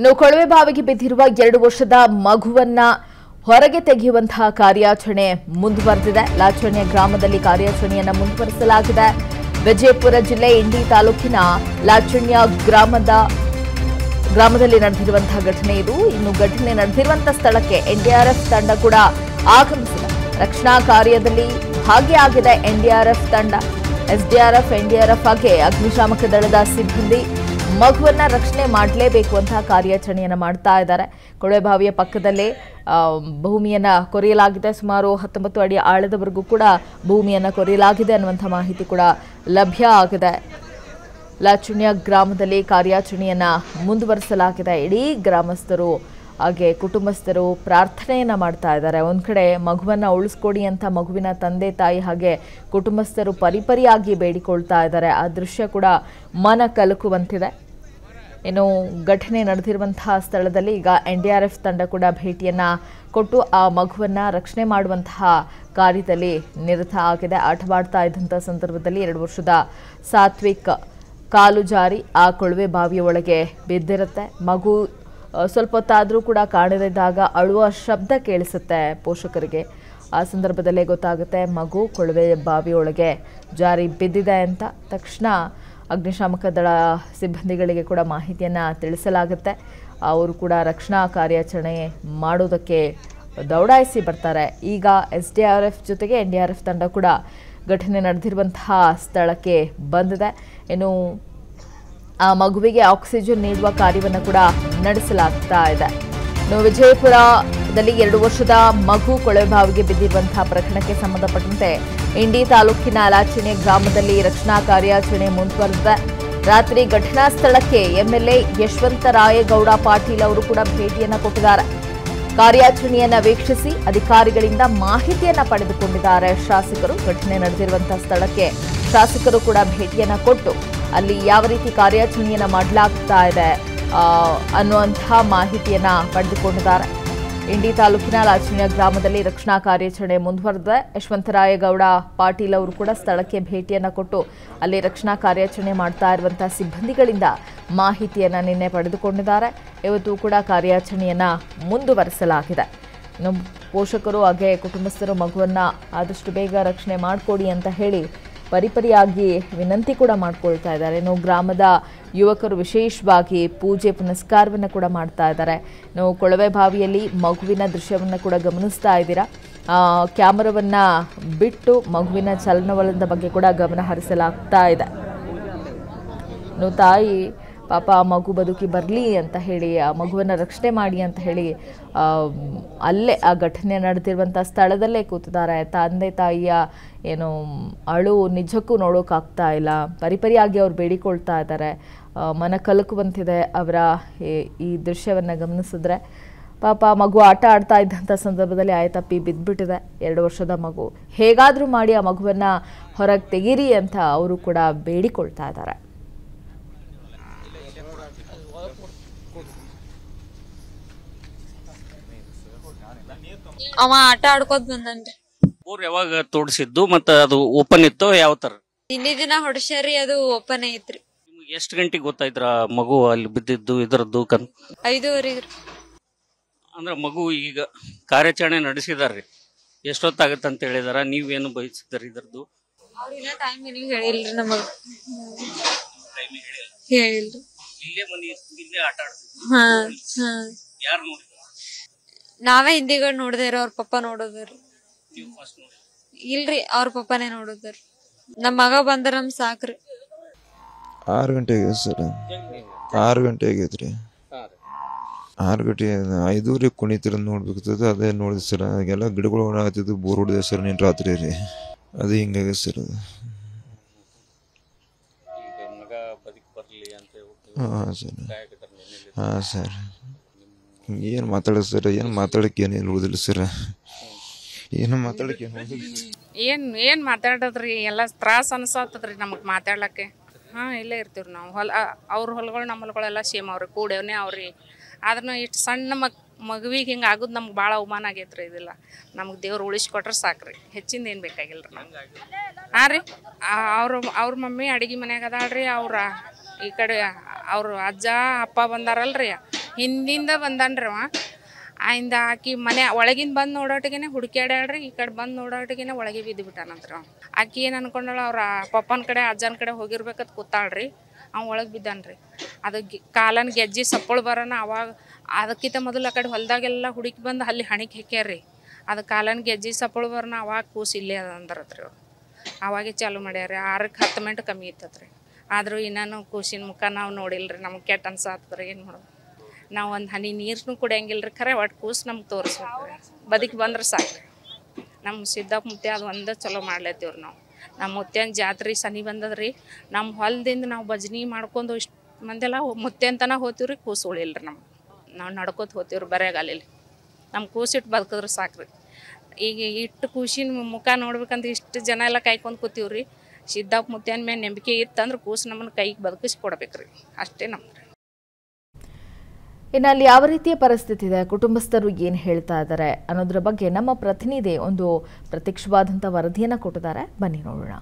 ಇನ್ನು ಕೊಳವೆ ಬಾವಿಗೆ ಬಿದ್ದಿರುವ ಎರಡು ವರ್ಷದ ಮಗುವನ್ನ ಹೊರಗೆ ತೆಗೆಯುವಂತಹ ಕಾರ್ಯಾಚರಣೆ ಮುಂದುವರೆದಿದೆ ಲಾಚರಣೆಯ ಗ್ರಾಮದಲ್ಲಿ ಕಾರ್ಯಾಚರಣೆಯನ್ನ ಮುಂದುವರಿಸಲಾಗಿದೆ ವಿಜಯಪುರ ಜಿಲ್ಲೆ ಇಂಡಿ ತಾಲೂಕಿನ ಲಾಚಣ್ಯ ಗ್ರಾಮದ ಗ್ರಾಮದಲ್ಲಿ ನಡೆದಿರುವಂತಹ ಘಟನೆ ಇದು ಇನ್ನು ಘಟನೆ ನಡೆದಿರುವಂತಹ ಸ್ಥಳಕ್ಕೆ ಎನ್ಡಿಆರ್ಎಫ್ ತಂಡ ಕೂಡ ಆಗಮಿಸಿದೆ ರಕ್ಷಣಾ ಕಾರ್ಯದಲ್ಲಿ ಭಾಗಿಯಾಗಿದೆ ಎನ್ಡಿಆರ್ಎಫ್ ತಂಡ ಎಸ್ಡಿಆರ್ಎಫ್ ಎನ್ಡಿಆರ್ಎಫ್ ಹಾಗೆ ಅಗ್ನಿಶಾಮಕ ದಳದ ಸಿಬ್ಬಂದಿ ಮಗುವನ್ನ ರಕ್ಷಣೆ ಮಾಡಲೇಬೇಕು ಅಂತ ಕಾರ್ಯಾಚರಣೆಯನ್ನ ಮಾಡ್ತಾ ಇದ್ದಾರೆ ಕೊಳವೆಬಾವಿಯ ಪಕ್ಕದಲ್ಲೇ ಆ, ಭೂಮಿಯನ್ನ ಕೊರೆಯಲಾಗಿದೆ ಸುಮಾರು ಹತ್ತೊಂಬತ್ತು ಅಡಿ ಆಳದವರೆಗೂ ಕೂಡ ಭೂಮಿಯನ್ನ ಕೊರೆಯಲಾಗಿದೆ ಅನ್ನುವಂಥ ಮಾಹಿತಿ ಕೂಡ ಲಭ್ಯ ಆಗಿದೆ ಲಾಚುಣ್ಯ ಗ್ರಾಮದಲ್ಲಿ ಕಾರ್ಯಾಚರಣೆಯನ್ನ ಮುಂದುವರಿಸಲಾಗಿದೆ ಇಡೀ ಗ್ರಾಮಸ್ಥರು ಹಾಗೆ ಕುಟುಂಬಸ್ಥರು ಪ್ರಾರ್ಥನೆಯನ್ನ ಮಾಡ್ತಾ ಇದ್ದಾರೆ ಒಂದ್ ಕಡೆ ಮಗುವನ್ನ ಉಳಿಸ್ಕೊಡಿ ಅಂತ ಮಗುವಿನ ತಂದೆ ತಾಯಿ ಹಾಗೆ ಕುಟುಂಬಸ್ಥರು ಪರಿಪರಿಯಾಗಿ ಬೇಡಿಕೊಳ್ತಾ ಇದ್ದಾರೆ ಆ ದೃಶ್ಯ ಕೂಡ ಮನ ಕಲಕುವಂತಿದೆ ಇನ್ನು ಘಟನೆ ನಡೆದಿರುವಂತಹ ಸ್ಥಳದಲ್ಲಿ ಈಗ ಎನ್ ಡಿ ಆರ್ ಎಫ್ ತಂಡ ಕೂಡ ಭೇಟಿಯನ್ನ ಕೊಟ್ಟು ಆ ಮಗುವನ್ನ ರಕ್ಷಣೆ ಮಾಡುವಂತಹ ಕಾರ್ಯದಲ್ಲಿ ನಿರತ ಆಗಿದೆ ಆಟವಾಡ್ತಾ ಇದ್ದಂಥ ಸಂದರ್ಭದಲ್ಲಿ ಎರಡು ವರ್ಷದ ಸಾತ್ವಿಕ್ ಕಾಲು ಜಾರಿ ಆ ಕೊಳವೆ ಬಾವಿಯ ಒಳಗೆ ಬಿದ್ದಿರುತ್ತೆ ಮಗು ಆ, ಸ್ವಲ್ಪ ಹೊತ್ತಾದರೂ ಕೂಡ ಕಾಣದಿದ್ದಾಗ ಅಳುವ ಶಬ್ದ ಕೇಳಿಸುತ್ತೆ ಪೋಷಕರಿಗೆ ಆ ಸಂದರ್ಭದಲ್ಲೇ ಗೊತ್ತಾಗುತ್ತೆ ಮಗು ಕೊಳವೆ ಬಾವಿಯೊಳಗೆ ಜಾರಿ ಬಿದ್ದಿದೆ ಅಂತ ತಕ್ಷಣ ಅಗ್ನಿಶಾಮಕ ದಳ ಸಿಬ್ಬಂದಿಗಳಿಗೆ ಕೂಡ ಮಾಹಿತಿಯನ್ನು ತಿಳಿಸಲಾಗುತ್ತೆ ಅವರು ಕೂಡ ರಕ್ಷಣಾ ಕಾರ್ಯಾಚರಣೆ ಮಾಡೋದಕ್ಕೆ ದೌಡಾಯಿಸಿ ಬರ್ತಾರೆ ಈಗ ಎಸ್ ಡಿ ಆರ್ ಎಫ್ ಜೊತೆಗೆ ಎನ್ ಡಿ ಆರ್ ಎಫ್ ತಂಡ ಕೂಡ ಘಟನೆ ನಡೆದಿರುವಂತಹ ಸ್ಥಳಕ್ಕೆ ಬಂದಿದೆ ಇನ್ನು ಆ ಮಗುವಿಗೆ ಆಕ್ಸಿಜನ್ ನೀಡುವ ಕಾರ್ಯವನ್ನು ಕೂಡ ನಡೆಸಲಾಗ್ತಾ ಇದೆ ಇನ್ನು ವಿಜಯಪುರದಲ್ಲಿ ಎರಡು ವರ್ಷದ ಮಗು ಕೊಳವೆ ಬಾವಿಗೆ ಬಿದ್ದಿರುವಂತಹ ಪ್ರಕರಣಕ್ಕೆ ಸಂಬಂಧಪಟ್ಟಂತೆ ಇಂಡಿ ತಾಲೂಕಿನ ಅಲಾಚಿನೆ ಗ್ರಾಮದಲ್ಲಿ ರಕ್ಷಣಾ ಕಾರ್ಯಾಚರಣೆ ಮುಂದುವರೆದಿದೆ ರಾತ್ರಿ ಘಟನಾ ಸ್ಥಳಕ್ಕೆ ಎಂಎಲ್ಎ ಯಶವಂತರಾಯಗೌಡ ಪಾಟೀಲ್ ಅವರು ಕೂಡ ಭೇಟಿಯನ್ನ ಕೊಟ್ಟಿದ್ದಾರೆ ಕಾರ್ಯಾಚರಣೆಯನ್ನ ವೀಕ್ಷಿಸಿ ಅಧಿಕಾರಿಗಳಿಂದ ಮಾಹಿತಿಯನ್ನ ಪಡೆದುಕೊಂಡಿದ್ದಾರೆ ಶಾಸಕರು ಘಟನೆ ನಡೆದಿರುವಂತಹ ಸ್ಥಳಕ್ಕೆ ಶಾಸಕರು ಕೂಡ ಭೇಟಿಯನ್ನ ಕೊಟ್ಟು ಅಲ್ಲಿ ಯಾವ ರೀತಿ ಕಾರ್ಯಾಚರಣೆಯನ್ನ ಮಾಡಲಾಗ್ತಾ ಇದೆ ಆ, ಅನ್ನುವಂತಹ ಮಾಹಿತಿಯನ್ನ ಪಡೆದುಕೊಂಡಿದ್ದಾರೆ ಇಂಡಿ ತಾಲೂಕಿನ ಲಾಚಣ್ಯ ಗ್ರಾಮದಲ್ಲಿ ರಕ್ಷಣಾ ಕಾರ್ಯಾಚರಣೆ ಮುಂದುವರೆದಿದೆ ಯಶವಂತರಾಯಗೌಡ ಪಾಟೀಲ್ ಅವರು ಕೂಡ ಸ್ಥಳಕ್ಕೆ ಭೇಟಿಯನ್ನ ಕೊಟ್ಟು ಅಲ್ಲಿ ರಕ್ಷಣಾ ಕಾರ್ಯಾಚರಣೆ ಮಾಡ್ತಾ ಇರುವಂತಹ ಸಿಬ್ಬಂದಿಗಳಿಂದ ಮಾಹಿತಿಯನ್ನ ನಿನ್ನೆ ಪಡೆದುಕೊಂಡಿದ್ದಾರೆ ಇವತ್ತು ಕೂಡ ಕಾರ್ಯಾಚರಣೆಯನ್ನ ಮುಂದುವರಿಸಲಾಗಿದೆ ಇನ್ನು ಪೋಷಕರು ಹಾಗೆ ಕುಟುಂಬಸ್ಥರು ಮಗುವನ್ನ ಆದಷ್ಟು ಬೇಗ ರಕ್ಷಣೆ ಮಾಡಿಕೊಡಿ ಅಂತ ಹೇಳಿ ಪರಿಪರಿಯಾಗಿ ವಿನಂತಿ ಕೂಡ ಮಾಡ್ಕೊಳ್ತಾ ಇದ್ದಾರೆ ಇನ್ನು ಗ್ರಾಮದ ಯುವಕರು ವಿಶೇಷವಾಗಿ ಪೂಜೆ ಪುನಸ್ಕಾರವನ್ನು ಕೂಡ ಮಾಡ್ತಾ ಇದ್ದಾರೆ ಇನ್ನು ಕೊಳವೆ ಬಾವಿಯಲ್ಲಿ ಮಗುವಿನ ದೃಶ್ಯವನ್ನು ಕೂಡ ಗಮನಿಸ್ತಾ ಇದ್ದೀರಾ ಆ, ಕ್ಯಾಮರಾವನ್ನ ಬಿಟ್ಟು ಮಗುವಿನ ಚಲನವಲನದ ಬಗ್ಗೆ ಕೂಡ ಗಮನ ಹರಿಸಲಾಗ್ತಾ ಇದೆ ಇನ್ನು ತಾಯಿ ಪಾಪ ಆ ಮಗು ಬದುಕಿ ಬರಲಿ ಅಂತ ಹೇಳಿ ಆ ಮಗುವನ್ನು ರಕ್ಷಣೆ ಮಾಡಿ ಅಂತ ಹೇಳಿ ಆ, ಅಲ್ಲೇ ಆ ಘಟನೆ ನಡೆದಿರುವಂಥ ಸ್ಥಳದಲ್ಲೇ ಕೂತಿದ್ದಾರೆ ತಂದೆ ತಾಯಿಯ ಏನು ಅಳು ನಿಜಕ್ಕೂ ನೋಡೋಕ್ಕಾಗ್ತಾ ಇಲ್ಲ ಪರಿಪರಿಯಾಗಿ ಅವ್ರು ಬೇಡಿಕೊಳ್ತಾ ಇದ್ದಾರೆ ಆ, ಮನ ಕಲಕುವಂತಿದೆ ಅವರ ಈ- ಈ ದೃಶ್ಯವನ್ನು ಗಮನಿಸಿದ್ರೆ ಪಾಪ ಮಗು ಆಟ ಆಡ್ತಾ ಇದ್ದಂಥ ಸಂದರ್ಭದಲ್ಲಿ ಆಯತಪ್ಪಿ ಬಿದ್ದುಬಿಟ್ಟಿದೆ ಎರಡು ವರ್ಷದ ಮಗು ಹೇಗಾದರೂ ಮಾಡಿ ಆ ಮಗುವನ್ನು ಹೊರಗೆ ತೆಗೀರಿ ಅಂತ ಅವರು ಕೂಡ ಬೇಡಿಕೊಳ್ತಾ ಇದ್ದಾರೆ ಅವ ಆಟ ಆಡ್ಕೋತ ಬಂದನ್ರಿ ಊರ್ ಯಾವಾಗ ತೋಡ್ಸಿದ್ದು ಮತ್ತ ಅದು ಓಪನ್ ಇತ್ತು ಯಾವ ತರ ಹಿಂದಿ ದಿನ ಹೊಡ್ಸ್ಯಾರಿ ಅದು ಓಪನ್ ಐತ್ರಿ ನಿಮ್ಗೆ ಎಷ್ಟು ಗಂಟೆಗೆ ಗೊತ್ತಾಯ್ತ್ರ ಮಗು ಅಲ್ಲಿ ಬಿದ್ದಿದ್ದು ಇದರದ್ದು ಕನ್ ಐದೂವರೆಗ್ರಿ ಅಂದ್ರ ಮಗು ಈಗ ಕಾರ್ಯಾಚರಣೆ ನಡೆಸಿದಾರ್ರಿ ಎಷ್ಟೊತ್ತಾಗತ್ತೆ ಅಂತ ಹೇಳಿದಾರ ನೀವೇನು ಬಯಸಿದಾರ ಇದರದ್ದು ಅವ್ರಿನ್ನ ಟೈಮ್ ನೀವು ಹೇಳಿಲ್ರಿ ನಮಗ ಹೇಳಿಲ್ರಿ ಇಲ್ಲೇ ಮನಿ ಇಲ್ಲೇ ಆಟ ಆಡ್ತಿದ್ರು ಹಾ ಹಾ ಯಾರು ನೋಡಿ ನಾವೇ ಹಿಂದಿಗಳು ನೋಡ್ದೇವ್ರಿ ಅವ್ರ ಪಪ್ಪ ನೋಡೋದ್ರಿ ನೀವು ಫಸ್ಟ್ ನೋಡಿ ಇಲ್ರಿ ಅವ್ರ ಪಪ್ಪನೇ ನೋಡೋದ್ರಿ ನಮ್ ಮಗ ಬಂದ್ರ ನಮ್ ಸಾಕ್ರಿ ಆರು ಗಂಟೆಗೆ ಸರ್ ಆರು ಗಂಟೆ ಆಗೈತೆ ರೀ ಆರು ಗಂಟೆ ಐದೂರಿಗೆ ಕುಣಿತಿರ ನೋಡ್ಬೇಕಾಗ್ತದೆ ಅದೇ ನೋಡಿದೆ ಸರ್ ಎಲ್ಲ ಗಿಡಗಳು ಒಣಗಾಗ್ತಿದ್ದು ಬೋರ್ ಹೊಡೆದೆ ಸರ್ ನೀನು ರಾತ್ರಿ ರೀ ಅದು ಹಿಂಗಾಗಿದೆ ಸರ್ ಅದು ಈಗ ಮಗ ಬದುಕಿ ಬರ್ಲಿ ಅಂತ ಹೇಳ್ಬಿಟ್ಟು ಹಾಂ ಸರ್ ಕಾಯಕತ್ತಾರ ನೆನ್ನೆಲ್ಲಿ. ಹಾಂ ಸರ್ ಏನು ಮಾತಾಡೋದು ಸರ್ ಏನು ಮಾತಾಡೋಕೆ ಏನು ಉಳಿದಿಲ್ಲ ಸರ್ ಏನು ಮಾತಾಡೋಕೆ ಏನು ಉಳಿದಿಲ್ಲ ಸರ್ ಏನ್ ಏನ್ ಮಾತಾಡೋದ್ರಿ ಎಲ್ಲ ತ್ರಾಸ ಅನ್ಸತ್ತದ್ರಿ ನಮಗ್ ಮಾತಾಡ್ಲಕ್ಕೆ ಹಾ ಇಲ್ಲೇ ಇರ್ತೀವ್ರಿ ನಾವು ಹೊಲ ಅವ್ರ ಹೊಲಗಳು ನಮ್ಮ ಹೊಲಗಳೆಲ್ಲ ಸೇಮ್ ಅವ್ರಿ ಕೂಡೇವ್ನೇ ಅವ್ರಿ ಆದ್ರೂ ಇಷ್ಟು ಸಣ್ಣ ಮಗ್ ಮಗುವಿಗೆ ಹಿಂಗೆ ಆಗೋದು ನಮ್ಗೆ ಭಾಳ ಅವಮಾನ ಆಗೈತ್ರಿ ಇದೆಲ್ಲ ನಮ್ಗೆ ದೇವ್ರು ಉಳಿಸ್ಕೊಟ್ರೆ ಸಾಕ್ರಿ ಹೆಚ್ಚಿಂದ ಏನು ಬೇಕಾಗಿಲ್ಲ ರೀ ನಮ್ಗೆ ಹಾಂ ರೀ ಅವ್ರ ಅವ್ರ ಮಮ್ಮಿ ಅಡಿಗೆ ಮನ್ಯಾಗ ಅದಾಳ್ರಿ ಅವ್ರ ಈ ಕಡೆ ಅವ್ರ ಅಜ್ಜ ಅಪ್ಪ ಬಂದಾರಲ್ರಿ ಹಿಂದಿಂದ ಬಂದನ್ರಿ ಅವ ಆಯಿಂದ ಆಕಿ ಮನೆ ಒಳಗಿಂದ ಬಂದು ನೋಡೋಟಿಗೆನೆ ಹುಡುಕ್ಯಾಡ್ಯಾಳ್ರಿ ಈ ಕಡೆ ಬಂದು ನೋಡೋಟಿಗೆನೆ ಒಳಗೆ ಬಿದ್ದು ಬಿಟ್ಟಾನಂತ್ರಿ ಅವ ಆಕಿ ಏನು ಅನ್ಕೊಂಡಳ ಅವ್ರ ಪಪ್ಪನ ಕಡೆ ಅಜ್ಜನ ಕಡೆ ಹೋಗಿರ್ಬೇಕಂತ ಕೂತಾಳ್ರಿ ಅವ ಒಳಗೆ ಬಿದ್ದಾನ್ರಿ ಅದು ಗಿ ಕಾಲನ್ ಗೆಜ್ಜಿ ಸಪ್ಪಳು ಬರೋಣ ಅವಾಗ ಅದಕ್ಕಿಂತ ಮೊದಲು ಆ ಕಡೆ ಹೊಲ್ದಾಗೆಲ್ಲ ಹುಡುಕಿ ಬಂದು ಅಲ್ಲಿ ಹಣಿಗೆ ಹಾಕ್ಯಾರ್ರಿ ಅದು ಕಾಲನ್ ಗೆಜ್ಜಿ ಸಪ್ಪಳು ಬರೋಣ ಅವಾಗ ಕೂಸು ಇಲ್ಲೇ ಅದ ಅಂದ್ರತ್ರಿ ಅವ್ರು ಅವಾಗೆ ಚಾಲು ಮಾಡ್ಯಾರ ಆರಕ್ಕೆ ಹತ್ತು ಮಿನಿಟ್ ಕಮ್ಮಿ ಇತ್ತತ್ರಿ ಆದರೂ ಇನ್ನೂ ಕೂಸಿನ ಮುಖ ನಾವು ನೋಡಿಲ್ರಿ ನಮ್ಗೆ ಕೆಟ್ಟ ಅನ್ಸಾತ್ರಿ ಏನು ಮಾಡೋದು ನಾವು ಒಂದು ಹನಿ ನೀರನ್ನು ಕುಡಿಯಂಗಿಲ್ಲ ರೀ ಖರೆ ಒಟ್ಟು ಕೂಸು ನಮ್ಗೆ ತೋರಿಸ್ಬೇಕು ರೀ ಬದುಕಿ ಬಂದ್ರೆ ಸಾಕು ನಮ್ಮ ಸಿದ್ದಪ್ಪ ಮುತ್ಯ ಅದು ಒಂದೇ ಚಲೋ ಮಾಡ್ಲತ್ತೀವ್ರಿ ನಾವು ನಮ್ಮ ಮುತ್ಯನ ಜಾತ್ರೆ ಸನಿ ಬಂದದ್ರಿ ನಮ್ಮ ಹೊಲದಿಂದ ನಾವು ಭಜನಿ ಮಾಡ್ಕೊಂಡು ಇಷ್ಟು ಮಂದೆಲ್ಲ ಮುತ್ಯಂತನ ಹೋತೀವ್ರಿ ಕೂಸು ಉಳಿಲ್ರಿ ನಮ್ಗೆ ನಾವು ನಡ್ಕೋತ ಹೋತೀವ್ರಿ ಬರೆಗಾಲಲ್ಲಿ ನಮ್ಮ ಕೂಸಿಟ್ಟು ಬದುಕಿದ್ರೆ ಸಾಕ್ರಿ ಈಗ ಇಟ್ಟು ಕೂಸಿನ ಮುಖ ನೋಡ್ಬೇಕಂದ್ರೆ ಇಷ್ಟು ಜನ ಎಲ್ಲ ಕಾಯ್ಕೊಂಡು ಕೂತೀವ್ರಿ ಸಿದ್ದಪ್ಪ ಮುತ್ಯನ ಮೇಲೆ ನಂಬಿಕೆ ಇತ್ತಂದ್ರೆ ಕೂಸು ನಮ್ಮನ್ನ ಕೈಗೆ ಬದುಕಿಸಿ ಕೊಡ್ಬೇಕ್ರಿ ಅಷ್ಟೇ ನಮ್ದು ಇನ್ನು ಅಲ್ಲಿ ಯಾವ ರೀತಿಯ ಪರಿಸ್ಥಿತಿ ಇದೆ ಕುಟುಂಬಸ್ಥರು ಏನು ಹೇಳ್ತಾ ಇದ್ದಾರೆ ಅನ್ನೋದ್ರ ಬಗ್ಗೆ ನಮ್ಮ ಪ್ರತಿನಿಧಿ ಒಂದು ಪ್ರತ್ಯಕ್ಷವಾದಂಥ ವರದಿಯನ್ನು ಕೊಟ್ಟಿದ್ದಾರೆ ಬನ್ನಿ ನೋಡೋಣ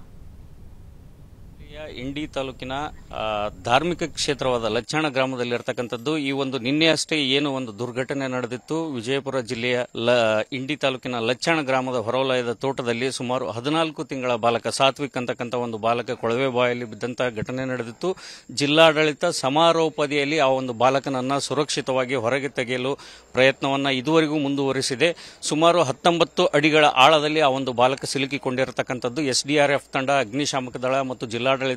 ಜಿಲ್ಲೆಯ ಇಂಡಿ ತಾಲೂಕಿನ ಆ, ಧಾರ್ಮಿಕ ಕ್ಷೇತ್ರವಾದ ಲಚ್ಚಾಣ ಗ್ರಾಮದಲ್ಲಿ ಇರತಕ್ಕಂಥದ್ದು ಈ ಒಂದು ನಿನ್ನೆ ಅಷ್ಟೇ ಏನು ಒಂದು ದುರ್ಘಟನೆ ನಡೆದಿತ್ತು ವಿಜಯಪುರ ಜಿಲ್ಲೆಯ ಲ ಇಂಡಿ ತಾಲೂಕಿನ ಲಚ್ಚಾಣ ಗ್ರಾಮದ ಹೊರವಲಯದ ತೋಟದಲ್ಲಿ ಸುಮಾರು ಹದಿನಾಲ್ಕು ತಿಂಗಳ ಬಾಲಕ ಸಾತ್ವಿಕ್ ಅಂತಕ್ಕಂಥ ಒಂದು ಬಾಲಕ ಕೊಳವೆ ಬಾಯಲ್ಲಿ ಬಿದ್ದಂತಹ ಘಟನೆ ನಡೆದಿತ್ತು ಜಿಲ್ಲಾಡಳಿತ ಸಮಾರೋಪದಿಯಲ್ಲಿ ಆ ಒಂದು ಬಾಲಕನನ್ನ ಸುರಕ್ಷಿತವಾಗಿ ಹೊರಗೆ ತೆಗೆಯಲು ಪ್ರಯತ್ನವನ್ನ ಇದುವರೆಗೂ ಮುಂದುವರಿಸಿದೆ ಸುಮಾರು ಹತ್ತೊಂಬತ್ತು ಅಡಿಗಳ ಆಳದಲ್ಲಿ ಆ ಒಂದು ಬಾಲಕ ಸಿಲುಕಿಕೊಂಡಿರತಕ್ಕಂಥದ್ದು ಎಸ್ಡಿಆರ್ಎಫ್ ತಂಡ ಅಗ್ನಿಶಾಮಕ ದಳ ಮತ್ತು ಜಿಲ್ಲಾಡಳಿತ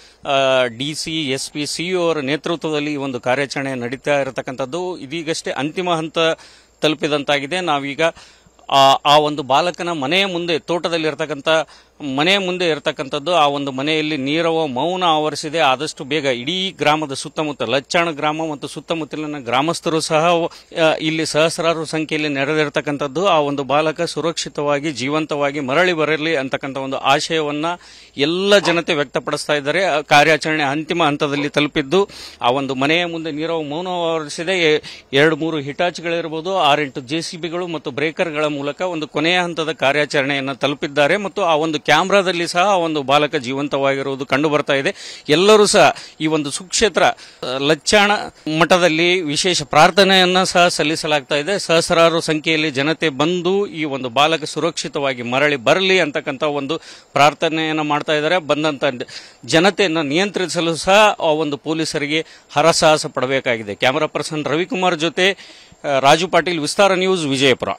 ಡಿಸಿ ಎಸ್ಪಿ ಸಿಇಒ ಅವರ ನೇತೃತ್ವದಲ್ಲಿ ಈ ಒಂದು ಕಾರ್ಯಾಚರಣೆ ನಡೀತಾ ಇರತಕ್ಕಂಥದ್ದು ಇದೀಗಷ್ಟೇ ಅಂತಿಮ ಹಂತ ತಲುಪಿದಂತಾಗಿದೆ ನಾವೀಗ ಆ ಆ ಒಂದು ಬಾಲಕನ ಮನೆಯ ಮುಂದೆ ತೋಟದಲ್ಲಿ ಇರತಕ್ಕಂಥ ಮನೆಯ ಮುಂದೆ ಇರತಕ್ಕಂಥದ್ದು ಆ ಒಂದು ಮನೆಯಲ್ಲಿ ನೀರವ ಮೌನ ಆವರಿಸಿದೆ ಆದಷ್ಟು ಬೇಗ ಇಡೀ ಗ್ರಾಮದ ಸುತ್ತಮುತ್ತ ಲಚ್ಚಾಣ ಗ್ರಾಮ ಮತ್ತು ಸುತ್ತಮುತ್ತಲಿನ ಗ್ರಾಮಸ್ಥರು ಸಹ ಆ, ಇಲ್ಲಿ ಸಹಸ್ರಾರು ಸಂಖ್ಯೆಯಲ್ಲಿ ನೆರೆದಿರತಕ್ಕಂಥದ್ದು ಆ ಒಂದು ಬಾಲಕ ಸುರಕ್ಷಿತವಾಗಿ ಜೀವಂತವಾಗಿ ಮರಳಿ ಬರಲಿ ಅಂತಕ್ಕಂಥ ಒಂದು ಆಶಯವನ್ನ ಎಲ್ಲ ಜನತೆ ವ್ಯಕ್ತಪಡಿಸ್ತಾ ಇದ್ದಾರೆ ಆ ಕಾರ್ಯಾಚರಣೆ ಅಂತಿಮ ಹಂತದಲ್ಲಿ ತಲುಪಿದ್ದು ಆ ಒಂದು ಮನೆಯ ಮುಂದೆ ನೀರವ ಮೌನ ಆವರಿಸಿದೆ ಎ- ಎರಡು ಮೂರು ಹಿಟಾಚಿಗಳಿರ್ಬೋದು ಆರೆಂಟು ಜೆಸಿಬಿಗಳು ಮತ್ತು ಬ್ರೇಕರ್ಗಳ ಮೂಲಕ ಒಂದು ಕೊನೆಯ ಹಂತದ ಕಾರ್ಯಾಚರಣೆಯನ್ನು ತಲುಪಿದ್ದಾರೆ ಮತ್ತು ಆ ಒಂದು ಕ್ಯಾಮ್ರಾದಲ್ಲಿ ಸಹ ಆ ಒಂದು ಬಾಲಕ ಜೀವಂತವಾಗಿರುವುದು ಕಂಡು ಬರ್ತಾ ಇದೆ ಎಲ್ಲರೂ ಸಹ ಈ ಒಂದು ಸುಕ್ಷೇತ್ರ ಆ, ಲಚ್ಚಾಣ ಮಠದಲ್ಲಿ ವಿಶೇಷ ಪ್ರಾರ್ಥನೆಯನ್ನ ಸಹ ಸಲ್ಲಿಸಲಾಗ್ತಾ ಇದೆ ಸಹಸ್ರಾರು ಸಂಖ್ಯೆಯಲ್ಲಿ ಜನತೆ ಬಂದು ಈ ಒಂದು ಬಾಲಕ ಸುರಕ್ಷಿತವಾಗಿ ಮರಳಿ ಬರಲಿ ಅಂತಕ್ಕಂಥ ಒಂದು ಪ್ರಾರ್ಥನೆಯನ್ನ ಮಾಡ್ತಾ ಇದ್ದಾರೆ ಬಂದಂತ ಜನತೆಯನ್ನು ನಿಯಂತ್ರಿಸಲು ಸಹ ಆ ಒಂದು ಪೊಲೀಸರಿಗೆ ಹರಸಾಹಸ ಪಡಬೇಕಾಗಿದೆ ಕ್ಯಾಮರಾ ಪರ್ಸನ್ ರವಿಕುಮಾರ್ ಜೊತೆ ಆ, ರಾಜು ಪಾಟೀಲ್ ವಿಸ್ತಾರ ನ್ಯೂಸ್ ವಿಜಯಪುರ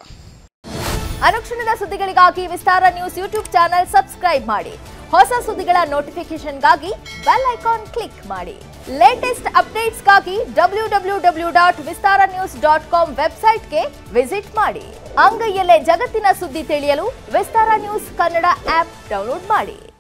ಅನುಕ್ಷಣದ ಸುದ್ದಿಗಳಿಗಾಗಿ Vistara news YouTube channel subscribe ಮಾಡಿ ಹೊಸ ಸುದ್ದಿಗಳ ನೋಟಿಫಿಕೇಶನ್ಗಾಗಿ ಬೆಲ್ ಐಕಾನ್ ಕ್ಲಿಕ್ ಮಾಡಿ ಲೇಟೆಸ್ಟ್ ಅಪ್ಡೇಟ್ಸ್ಗಾಗಿ W W W dot Vistara news dot com ವೆಬ್ಸೈಟ್ಗೆ ವಿಸಿಟ್ ಮಾಡಿ ಅಂಗೈಯಲ್ಲೇ ಜಗತ್ತಿನ ಸುದ್ದಿ ತಿಳಿಯಲು Vistara news Kannada app download ಮಾಡಿ